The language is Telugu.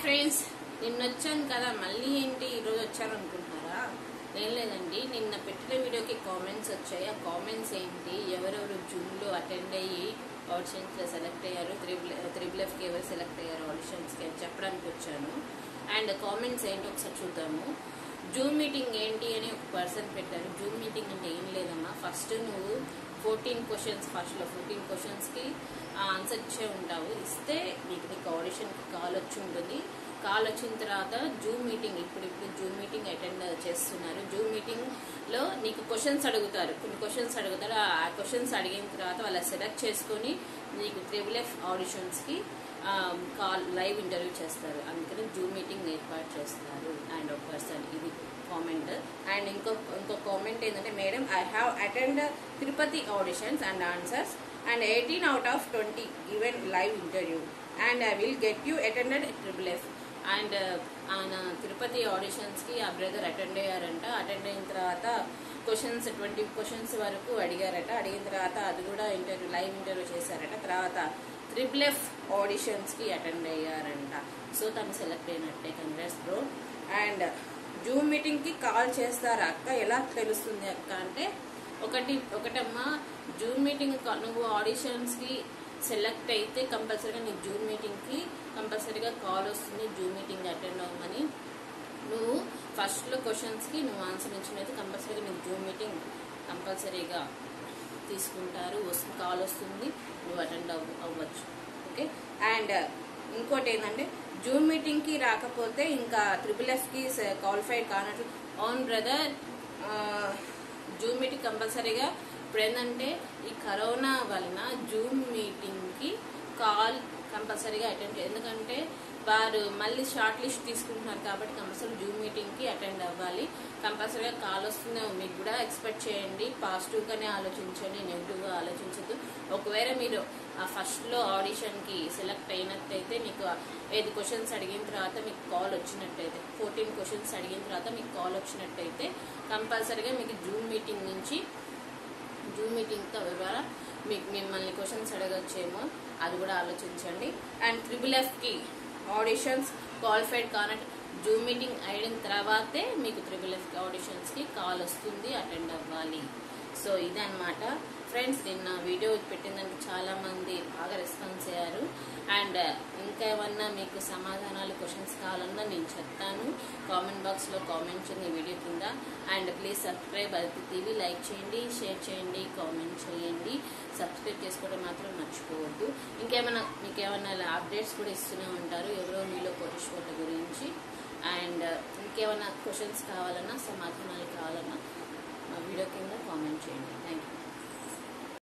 ఫ్రెండ్స్ నిన్న వచ్చాను కదా మళ్ళీ ఏంటి ఈరోజు వచ్చాను అనుకుంటున్నారా ఏం లేదండి నిన్న పెట్టిన వీడియోకి కామెంట్స్ వచ్చాయి ఆ కామెంట్స్ ఏంటి ఎవరెవరు జూమ్లో అటెండ్ అయ్యి ఆడిషన్స్లో సెలెక్ట్ అయ్యారు త్రిబుల్ త్రిబుల్ ఎఫ్కి ఎవరు సెలెక్ట్ అయ్యారు ఆడిషన్స్కి అని చెప్పడానికి వచ్చాను అండ్ కామెంట్స్ ఏంటి ఒకసారి చూద్దాము జూమ్ మీటింగ్ ఏంటి అని ఒక పర్సన్ పెట్టారు జూమ్ మీటింగ్ అంటే ఏం లేదమ్మా ఫస్ట్ నువ్వు ఫోర్టీన్ క్వశ్చన్స్ ఫస్ట్లో ఫోర్టీన్ క్వశ్చన్స్కి ఆన్సర్ ఇచ్చే ఉంటావు ఇస్తే నీకు నీకు ఆడిషన్కి కాల్ వచ్చి ఉంటుంది కాల్ వచ్చిన తర్వాత జూమ్ మీటింగ్ ఇప్పుడు ఇప్పుడు జూమ్ మీటింగ్ అటెండ్ చేస్తున్నారు జూమ్ మీటింగ్లో నీకు క్వశ్చన్స్ అడుగుతారు కొన్ని క్వశ్చన్స్ అడుగుతారు ఆ క్వశ్చన్స్ అడిగిన తర్వాత వాళ్ళ సెలెక్ట్ చేసుకొని నీకు త్రిబుల్ ఎఫ్ ఆడిషన్స్కి కాల్ లైవ్ ఇంటర్వ్యూ చేస్తారు అందుకని జూమ్ మీటింగ్ ఏర్పాటు చేస్తారు అండ్ ఒక పర్సన్ ఇది కామెంట్ అండ్ ఇంకో ఇంకో కామెంట్ ఏంటంటే madam I have attend Tirupati auditions and answers and eighteen out of twenty even live interview and I will get you attended triple F and ఆయన తిరుపతి ఆడిషన్స్కి ఆ బ్రదర్ అటెండ్ అయ్యారంట అటెండ్ అయిన తర్వాత క్వశ్చన్స్ ట్వంటీ క్వశ్చన్స్ వరకు అడిగారట అడిగిన తర్వాత అది కూడా ఇంటర్వ్యూ లైవ్ ఇంటర్వ్యూ చేశారట తర్వాత ట్రిపుల్ ఎఫ్ ఆడిషన్స్కి అటెండ్ అయ్యారంట సో తను సెలెక్ట్ అయినట్టే కంగ్రాట్స్ బ్రో అండ్ జూమ్ మీటింగ్కి కాల్ చేస్తారా అక్క ఎలా తెలుస్తుంది అక్క అంటే ఒకటి ఒకటమ్మా జూమ్ మీటింగ్ కా- నువ్వు ఆడిషన్స్కి సెలెక్ట్ అయితే కంపల్సరీగా నీకు జూమ్ మీటింగ్కి కంపల్సరీగా కాల్ వస్తుంది జూమ్ మీటింగ్ అటెండ్ అవ్వమని నువ్వు ఫస్ట్లో క్వశ్చన్స్కి నువ్వు ఆన్సర్ ఇచ్చినైతే కంపల్సరీగా నీకు జూమ్ మీటింగ్ కంపల్సరీగా తీసుకుంటారు వస్తుంది కాల్ వస్తుంది నువ్వు అటెండ్ అవ్వ అవ్వచ్చు ఓకే అండ్ ఇంకోటి ఏంటంటే జూమ్ మీటింగ్కి రాకపోతే ఇంకా త్రిపుల్ ఎఫ్కి క్వాలిఫైడ్ కానట్లు అవును బ్రదర్ జూమ్ మీటింగ్ కంపల్సరీగా ఇప్పుడు ఏంటంటే ఈ కరోనా వలన జూమ్ మీటింగ్కి కాల్ కంపల్సరీగా అటెండ్ ఎందుకంటే వారు మళ్ళీ షార్ట్ లిస్ట్ తీసుకుంటున్నారు కాబట్టి కంపల్సరీ జూమ్ మీటింగ్కి అటెండ్ అవ్వాలి కంపల్సరీగా కాల్ వస్తుంది మీకు కూడా ఎక్స్పెక్ట్ చేయండి పాజిటివ్గానే ఆలోచించండి నెగిటివ్గా ఆలోచించద్దు ఒకవేళ మీరు ఆ ఫస్ట్లో ఆడిషన్కి సెలెక్ట్ అయినట్టయితే మీకు ఐదు క్వశ్చన్స్ అడిగిన తర్వాత మీకు కాల్ వచ్చినట్టయితే ఫోర్టీన్ క్వశ్చన్స్ అడిగిన తర్వాత మీకు కాల్ వచ్చినట్టయితే కంపల్సరీగా మీకు జూమ్ మీటింగ్ నుంచి జూమ్ మీటింగ్తో ద్వారా మీకు మిమ్మల్ని క్వశ్చన్స్ అడగచ్చేమో అది కూడా ఆలోచించండి అండ్ ట్రిపుల్ ఎఫ్కి ఆడిషన్స్ క్వాలిఫైడ్ కానట్టు జూమ్ మీటింగ్ అయిన తర్వాతే మీకు ట్రిపుల్ ఎఫ్ ఆడిషన్స్కి కాల్ వస్తుంది అటెండ్ అవ్వాలి సో ఇదన్నమాట ఫ్రెండ్స్ నిన్న వీడియో పెట్టినందుకు చాలా మంది బాగా రెస్పాన్స్ అయ్యారు అండ్ ఇంకా ఏమన్నా మీకు సమాధానాలు క్వశ్చన్స్ కావాలన్నా నేను చెప్తాను కామెంట్ బాక్స్లో కామెంట్ చేయండి ఈ వీడియో కింద and please subscribe Aditi TV like చేయండి షేర్ చేయండి కామెంట్ చేయండి సబ్స్క్రైబ్ చేసుకోవడం మాత్రం మర్చిపోవద్దు ఇంకేమైనా మీకు ఏమైనా అప్డేట్స్ కూడా ఇస్తూనే ఉంటారు ఎవరో మీలో కోటేశ్వర్ల గురించి అండ్ ఇంకేమైనా క్వశ్చన్స్ కావాలన్నా సమాధానాలు కావాలన్నా మా వీడియో కింద కామెంట్ చేయండి థ్యాంక్ యూ